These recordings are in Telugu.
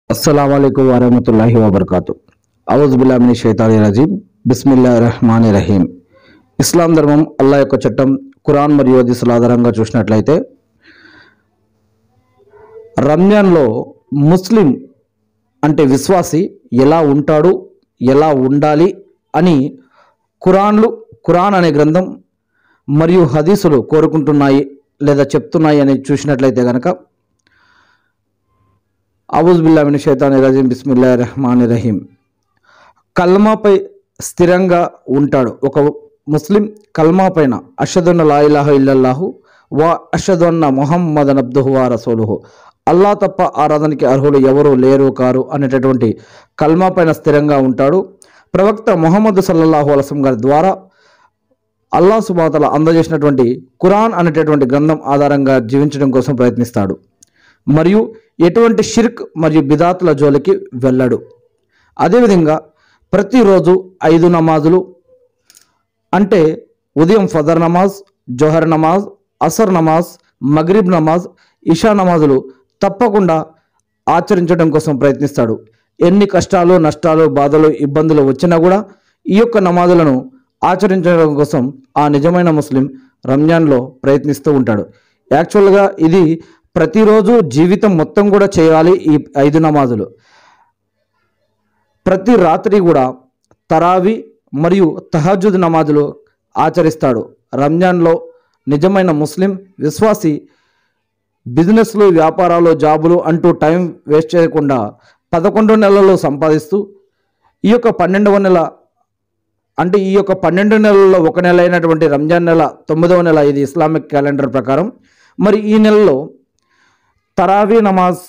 అస్సలం వరహమతుల్లాహి వబర్కాతు ఔజ్ బిల్లామిని షైతాని రజీం బిస్మిల్లా రహమాన్ రహీం ఇస్లాం ధర్మం అల్లా యొక్క చట్టం ఖురాన్ మరియు హదీసుల ఆధారంగా చూసినట్లయితే రంజాన్లో ముస్లిం అంటే విశ్వాసి ఎలా ఉంటాడు ఎలా ఉండాలి అని ఖురాన్లు ఖురాన్ అనే గ్రంథం మరియు హదీసులు కోరుకుంటున్నాయి లేదా చెప్తున్నాయి అని చూసినట్లయితే కనుక అవుజ్ బిల్లామిని షైతాని రజీం బిస్మిల్లా రహమాన్ రహీం కల్మాపై స్థిరంగా ఉంటాడు ఒక ముస్లిం కల్మా పైన అషదున్న లా ఇలాహ ఇల్లల్లాహు వా అషదున్న మొహమ్మద్ అబ్దుహు వా రసూలుహు అల్లా తప్ప ఆరాధనకి అర్హులు ఎవరు లేరు కారు అనేటటువంటి కల్మా పైన స్థిరంగా ఉంటాడు ప్రవక్త మొహమ్మద్ సల్లల్లాహు అలసం గారి ద్వారా అల్లా సుబాతల అందజేసినటువంటి ఖురాన్ అనేటటువంటి గ్రంథం ఆధారంగా జీవించడం కోసం ప్రయత్నిస్తాడు మరియు ఎటువంటి షిర్క్ మరియు బిదాతుల జోలికి వెళ్ళడు అదేవిధంగా ప్రతిరోజు ఐదు నమాజులు అంటే ఉదయం ఫదర్ నమాజ్ జోహర్ నమాజ్ అసర్ నమాజ్ మగ్రిబ్ నమాజ్ ఇషా నమాజులు తప్పకుండా ఆచరించడం కోసం ప్రయత్నిస్తాడు ఎన్ని కష్టాలు నష్టాలు బాధలు ఇబ్బందులు వచ్చినా కూడా ఈ యొక్క నమాజులను ఆచరించడం కోసం ఆ నిజమైన ముస్లిం రంజాన్లో ప్రయత్నిస్తూ ఉంటాడు యాక్చువల్గా ఇది ప్రతిరోజు జీవితం మొత్తం కూడా చేయాలి ఈ ఐదు నమాజులు ప్రతి రాత్రి కూడా తరావి మరియు తహజుద్ నమాజులు ఆచరిస్తాడు రంజాన్లో నిజమైన ముస్లిం విశ్వాసి బిజినెస్లు వ్యాపారాలు జాబులు అంటూ టైం వేస్ట్ చేయకుండా పదకొండు నెలల్లో సంపాదిస్తూ ఈ యొక్క పన్నెండవ నెల అంటే ఈ యొక్క పన్నెండు నెలల్లో ఒక నెల అయినటువంటి రంజాన్ నెల తొమ్మిదవ నెల ఇది ఇస్లామిక్ క్యాలెండర్ ప్రకారం మరి ఈ నెలలో తరావీ నమాజ్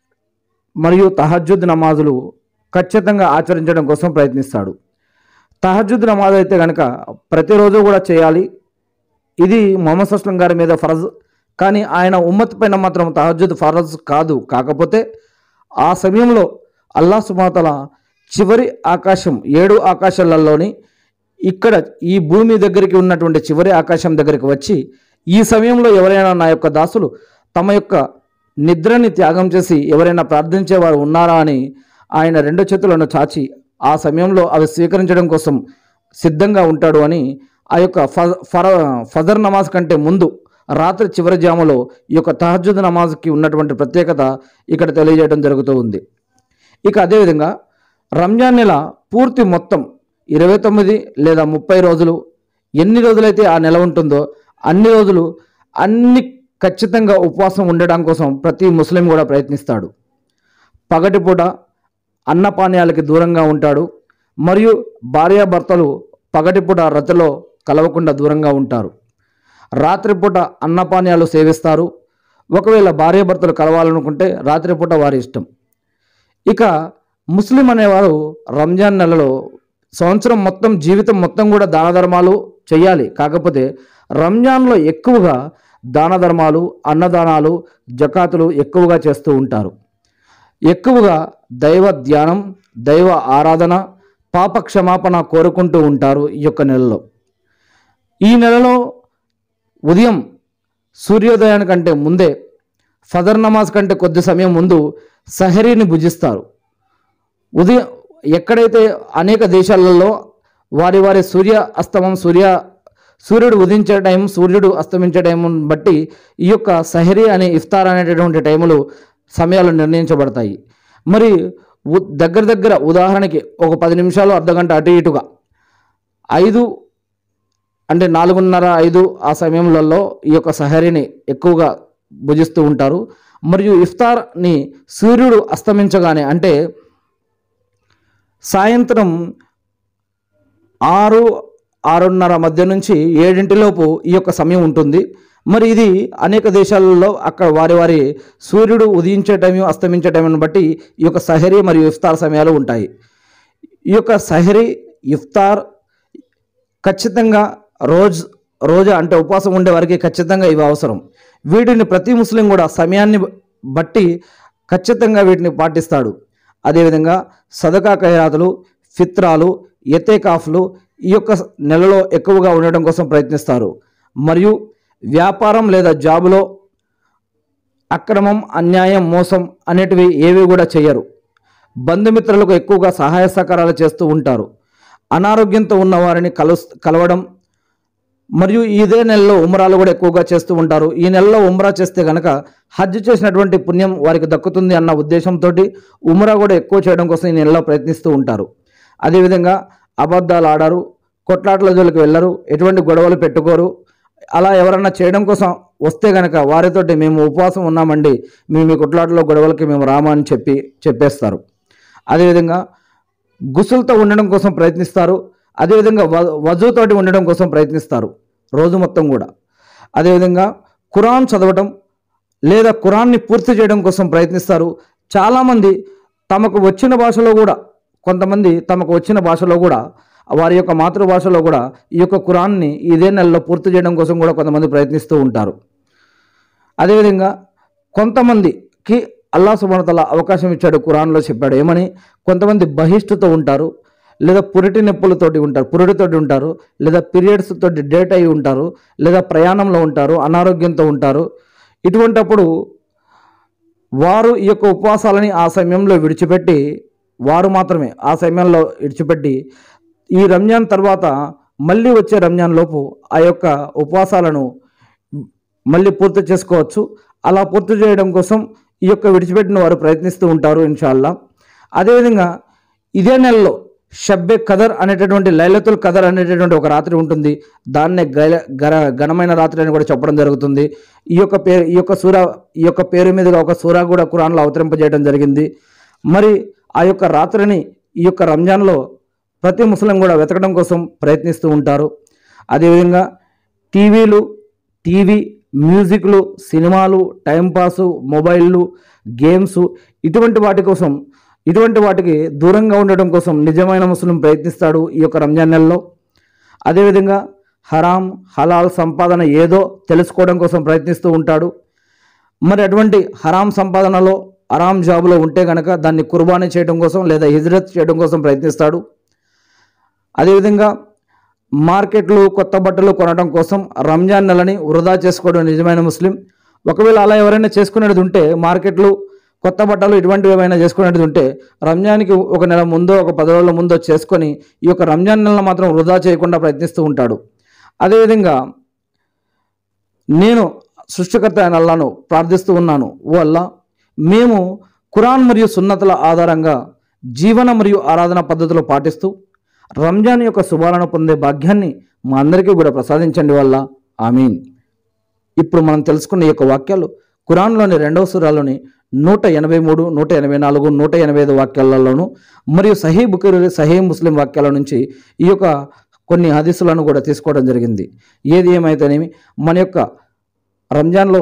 మరియు తహజుద్ నమాజులు ఖచ్చితంగా ఆచరించడం కోసం ప్రయత్నిస్తాడు తహజుద్ నమాజ్ అయితే కనుక ప్రతిరోజు కూడా చేయాలి ఇది మొహమ్మద్ అస్లం గారి మీద ఫరజ్ కానీ ఆయన ఉమ్మత్ పైన మాత్రం తహజుద్ ఫరజ్ కాదు కాకపోతే ఆ సమయంలో అల్లా సుమాతల చివరి ఆకాశం ఏడు ఆకాశాలలోని ఇక్కడ ఈ భూమి దగ్గరికి ఉన్నటువంటి చివరి ఆకాశం దగ్గరికి వచ్చి ఈ సమయంలో ఎవరైనా నా యొక్క దాసులు తమ యొక్క నిద్రని త్యాగం చేసి ఎవరైనా ప్రార్థించేవారు ఉన్నారా అని ఆయన రెండు చేతులను చాచి ఆ సమయంలో అవి స్వీకరించడం కోసం సిద్ధంగా ఉంటాడు అని ఆ యొక్క ఫ ఫర ఫజర్ నమాజ్ కంటే ముందు రాత్రి చివరి జాములో ఈ యొక్క తహజుద్ నమాజ్కి ఉన్నటువంటి ప్రత్యేకత ఇక్కడ తెలియజేయడం జరుగుతూ ఉంది ఇక అదేవిధంగా రంజాన్ నెల పూర్తి మొత్తం ఇరవై తొమ్మిది లేదా ముప్పై రోజులు ఎన్ని రోజులైతే ఆ నెల ఉంటుందో అన్ని రోజులు అన్ని ఖచ్చితంగా ఉపవాసం ఉండడం కోసం ప్రతి ముస్లిం కూడా ప్రయత్నిస్తాడు పగటిపూట అన్నపానీయాలకి దూరంగా ఉంటాడు మరియు భార్యాభర్తలు పగటిపూట రతిలో కలవకుండా దూరంగా ఉంటారు రాత్రిపూట అన్నపానీయాలు సేవిస్తారు ఒకవేళ భార్యాభర్తలు కలవాలనుకుంటే రాత్రిపూట వారి ఇష్టం ఇక ముస్లిం అనేవారు రంజాన్ నెలలో సంవత్సరం మొత్తం జీవితం మొత్తం కూడా దాన ధర్మాలు చేయాలి కాకపోతే రంజాన్లో ఎక్కువగా దాన ధర్మాలు అన్నదానాలు జకాతులు ఎక్కువగా చేస్తూ ఉంటారు ఎక్కువగా దైవ ధ్యానం దైవ ఆరాధన పాప క్షమాపణ కోరుకుంటూ ఉంటారు ఈ యొక్క నెలలో ఈ నెలలో ఉదయం సూర్యోదయానికంటే ముందే ఫదర్ నమాజ్ కంటే కొద్ది సమయం ముందు సహరీని భుజిస్తారు ఉదయం ఎక్కడైతే అనేక దేశాలలో వారి వారి సూర్య అస్తమం సూర్య సూర్యుడు ఉదించే టైం సూర్యుడు అస్తమించే టైం బట్టి ఈ యొక్క సహరీ అనే ఇఫ్తార్ అనేటటువంటి టైములు సమయాలు నిర్ణయించబడతాయి మరి ఉ- దగ్గర దగ్గర ఉదాహరణకి ఒక పది నిమిషాలు అర్ధగంట అటు ఇటుగా ఐదు అంటే నాలుగున్నర ఐదు ఆ సమయంలో ఈ యొక్క సహరీని ఎక్కువగా భుజిస్తూ ఉంటారు మరియు ఇఫ్తార్ని సూర్యుడు అస్తమించగానే అంటే సాయంత్రం ఆరు ఆరున్నర మధ్య నుంచి ఏడింటిలోపు ఈ యొక్క సమయం ఉంటుంది మరి ఇది అనేక దేశాలలో అక్కడ వారి వారి సూర్యుడు ఉదయించే టైం అస్తమించే టైంను బట్టి ఈ యొక్క సహరీ మరియు ఇఫ్తార్ సమయాలు ఉంటాయి ఈ యొక్క సహరీ ఇఫ్తార్ ఖచ్చితంగా రోజ్ రోజా అంటే ఉపవాసం ఉండే వారికి ఖచ్చితంగా ఇవి అవసరం వీటిని ప్రతి ముస్లిం కూడా సమయాన్ని బట్టి ఖచ్చితంగా వీటిని పాటిస్తాడు అదేవిధంగా సదకా ఖైరాతులు ఫిత్రాలు ఎతేకాఫ్లు ఈ యొక్క నెలలో ఎక్కువగా ఉండడం కోసం ప్రయత్నిస్తారు మరియు వ్యాపారం లేదా జాబులో అక్రమం అన్యాయం మోసం అనేటివి ఏవి కూడా చేయరు బంధుమిత్రులకు ఎక్కువగా సహాయ సహకారాలు చేస్తూ ఉంటారు అనారోగ్యంతో ఉన్న వారిని కలు కలవడం మరియు ఇదే నెలలో ఉమ్రాలు కూడా ఎక్కువగా చేస్తూ ఉంటారు ఈ నెలలో ఉమ్రా చేస్తే కనుక హజ్ చేసినటువంటి పుణ్యం వారికి దక్కుతుంది అన్న ఉద్దేశంతో ఉమ్రా కూడా ఎక్కువ చేయడం కోసం ఈ నెలలో ప్రయత్నిస్తూ ఉంటారు అదేవిధంగా అబద్ధాలు ఆడారు కొట్లాట్ల జోలికి వెళ్ళరు ఎటువంటి గొడవలు పెట్టుకోరు అలా ఎవరన్నా చేయడం కోసం వస్తే గనక వారితోటి మేము ఉపవాసం ఉన్నామండి మేము ఈ కొట్లాటలో గొడవలకి మేము రామా అని చెప్పి చెప్పేస్తారు అదేవిధంగా గుసులతో ఉండడం కోసం ప్రయత్నిస్తారు అదేవిధంగా వ వజుతోటి ఉండడం కోసం ప్రయత్నిస్తారు రోజు మొత్తం కూడా అదేవిధంగా ఖురాన్ చదవటం లేదా ఖురాన్ని పూర్తి చేయడం కోసం ప్రయత్నిస్తారు చాలామంది తమకు వచ్చిన భాషలో కూడా కొంతమంది తమకు వచ్చిన భాషలో కూడా వారి యొక్క మాతృభాషలో కూడా ఈ యొక్క ఖురాన్ని ఇదే నెలలో పూర్తి చేయడం కోసం కూడా కొంతమంది ప్రయత్నిస్తూ ఉంటారు అదేవిధంగా కొంతమందికి అల్లా సుబానతల అవకాశం ఇచ్చాడు ఖురాన్లో చెప్పాడు ఏమని కొంతమంది బహిష్టుతో ఉంటారు లేదా పురిటి నొప్పులతోటి ఉంటారు పురిటితోటి ఉంటారు లేదా పీరియడ్స్ తోటి డేట్ అయి ఉంటారు లేదా ప్రయాణంలో ఉంటారు అనారోగ్యంతో ఉంటారు ఇటువంటప్పుడు వారు ఈ యొక్క ఉపవాసాలని ఆ సమయంలో విడిచిపెట్టి వారు మాత్రమే ఆ సమయంలో విడిచిపెట్టి ఈ రంజాన్ తర్వాత మళ్ళీ వచ్చే రంజాన్ లోపు ఆ యొక్క ఉపవాసాలను మళ్ళీ పూర్తి చేసుకోవచ్చు అలా పూర్తి చేయడం కోసం ఈ యొక్క విడిచిపెట్టిన వారు ప్రయత్నిస్తూ ఉంటారు ఇన్షాల్లా అదేవిధంగా ఇదే నెలలో షబ్బే కదర్ అనేటటువంటి లైలతుల్ కదర్ అనేటటువంటి ఒక రాత్రి ఉంటుంది దాన్నే గల గర ఘనమైన రాత్రి అని కూడా చెప్పడం జరుగుతుంది ఈ యొక్క పేరు ఈ యొక్క సూర ఈ యొక్క పేరు మీదుగా ఒక సూరా కూడా ఖురాన్లో అవతరింపజేయడం జరిగింది మరి ఆ యొక్క రాత్రిని ఈ యొక్క రంజాన్లో ప్రతి ముస్లిం కూడా వెతకడం కోసం ప్రయత్నిస్తూ ఉంటారు అదేవిధంగా టీవీలు టీవీ మ్యూజిక్లు సినిమాలు టైంపాసు మొబైళ్ళు గేమ్స్ ఇటువంటి వాటి కోసం ఇటువంటి వాటికి దూరంగా ఉండడం కోసం నిజమైన ముస్లిం ప్రయత్నిస్తాడు ఈ యొక్క రంజాన్ నెలలో అదేవిధంగా హరాం హలాల్ సంపాదన ఏదో తెలుసుకోవడం కోసం ప్రయత్నిస్తూ ఉంటాడు మరి అటువంటి హరాం సంపాదనలో హరాం జాబులో ఉంటే కనుక దాన్ని కుర్బానీ చేయడం కోసం లేదా హిజ్రత్ చేయడం కోసం ప్రయత్నిస్తాడు అదేవిధంగా మార్కెట్లు కొత్త బట్టలు కొనడం కోసం రంజాన్ నెలని వృధా చేసుకోవడం నిజమైన ముస్లిం ఒకవేళ అలా ఎవరైనా చేసుకునేది ఉంటే మార్కెట్లు కొత్త బట్టలు ఇటువంటివి ఏమైనా చేసుకునేది ఉంటే రంజాన్కి ఒక నెల ముందో ఒక పది రోజుల ముందో చేసుకొని ఈ యొక్క రంజాన్ నెలను మాత్రం వృధా చేయకుండా ప్రయత్నిస్తూ ఉంటాడు అదేవిధంగా నేను సృష్టికర్త అయిన అల్లాను ప్రార్థిస్తూ ఉన్నాను ఓ అల్లా మేము ఖురాన్ మరియు సున్నతుల ఆధారంగా జీవన మరియు ఆరాధన పద్ధతులు పాటిస్తూ రంజాన్ యొక్క శుభాలను పొందే భాగ్యాన్ని మా అందరికీ కూడా ప్రసాదించండి వల్ల ఆమీన్ ఇప్పుడు మనం తెలుసుకున్న ఈ యొక్క వాక్యాలు ఖురాన్లోని రెండవ సూరాలోని నూట ఎనభై మూడు నూట ఎనభై నాలుగు నూట ఎనభై ఐదు వాక్యాలలోను మరియు సహీ బుకరి సహీ ముస్లిం వాక్యాల నుంచి ఈ యొక్క కొన్ని హదీసులను కూడా తీసుకోవడం జరిగింది ఏది ఏమైతేనేమి మన యొక్క రంజాన్లో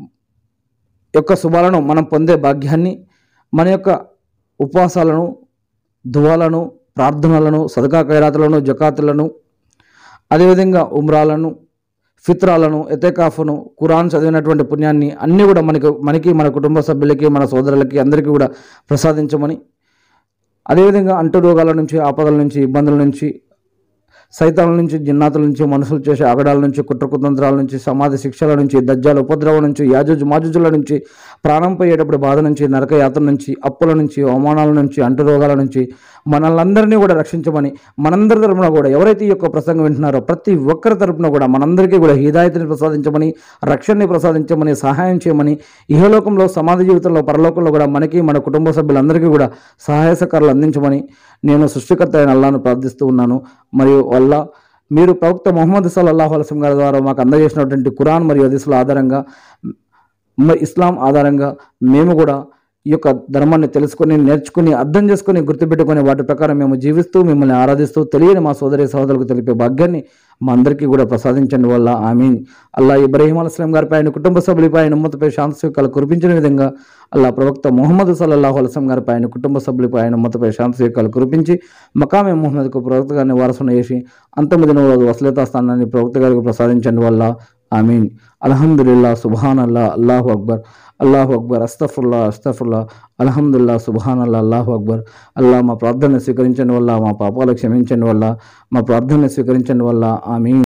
యొక్క శుభాలను మనం పొందే భాగ్యాన్ని మన యొక్క ఉపవాసాలను దువాలను ప్రార్థనలను సదకా ఖైరాతులను జకాతులను అదేవిధంగా ఉమ్రాలను ఫిత్రాలను ఎతేకాఫ్ను ఖురాన్ చదివినటువంటి పుణ్యాన్ని అన్నీ కూడా మనకు మనకి మన కుటుంబ సభ్యులకి మన సోదరులకి అందరికీ కూడా ప్రసాదించమని అదేవిధంగా అంటు రోగాల నుంచి ఆపదల నుంచి ఇబ్బందుల నుంచి సైతాల నుంచి జిన్నాతుల నుంచి మనుషులు చేసే ఆగడాల నుంచి కుట్రకుతంత్రాల నుంచి సమాధి శిక్షల నుంచి దజ్జాల ఉపద్రవం నుంచి యాజుజు మాజుజుల నుంచి ప్రాణం పోయేటప్పుడు బాధ నుంచి నరక యాత్ర నుంచి అప్పుల నుంచి అవమానాల నుంచి అంటు రోగాల నుంచి మనల్ని కూడా రక్షించమని మనందరి తరపున కూడా ఎవరైతే ఈ యొక్క ప్రసంగం వింటున్నారో ప్రతి ఒక్కరి తరపున కూడా మనందరికీ కూడా హిదాయతని ప్రసాదించమని రక్షణని ప్రసాదించమని సహాయం చేయమని ఇహలోకంలో సమాధి జీవితంలో పరలోకంలో కూడా మనకి మన కుటుంబ సభ్యులందరికీ కూడా సహాయ సహకారాలు అందించమని నేను సృష్టికర్త అయిన అల్లాను ప్రార్థిస్తూ ఉన్నాను మరియు వల్ల మీరు ప్రవక్త మొహమ్మద్ సల్లాహు అలసం గారి ద్వారా మాకు అందజేసినటువంటి ఖురాన్ మరియు హదీసుల ఆధారంగా మ- ఇస్లాం ఆధారంగా మేము కూడా ఈ యొక్క ధర్మాన్ని తెలుసుకొని నేర్చుకుని అర్థం చేసుకుని గుర్తుపెట్టుకుని వాటి ప్రకారం మేము జీవిస్తూ మిమ్మల్ని ఆరాధిస్తూ తెలియని మా సోదరి సహోదరులకు తెలిపే భాగ్యాన్ని మా అందరికీ కూడా ప్రసాదించండి వల్ల ఆమీన్ అల్లా ఇబ్రహీం అలస్లాం గారిపై ఆయన కుటుంబ సభ్యులపై ఆయన ఉమ్మతపై శాంతి సుఖాలు కురిపించిన విధంగా అల్లా ప్రవక్త మొహమ్మద్ సల్లాహు అలస్లాం గారిపై ఆయన కుటుంబ సభ్యులపై ఆయన ఉమ్మతపై శాంతి సుఖాలు కురిపించి మకామే మొహమ్మద్కు ప్రవక్త గారిని వారసును చేసి అంతమిది రోజు వసలేతా స్థానాన్ని ప్రవక్త గారికి ప్రసాదించండి వల్ల ఆమీన్ అల్హమ్దుల్లా సుబాన్ అల్లా అల్లాహు అక్బర్ అల్లాహు అక్బర్ అస్తఫుల్లా అస్తఫుల్లా అల్హమ్దుల్లా సుబాన్ అల్లా అల్లాహు అక్బర్ అల్లా మా ప్రార్థన స్వీకరించండి వల్ల మా పాపాలు క్షమించండి వల్ల మా ప్రార్థన స్వీకరించండి వల్ల ఆమీన్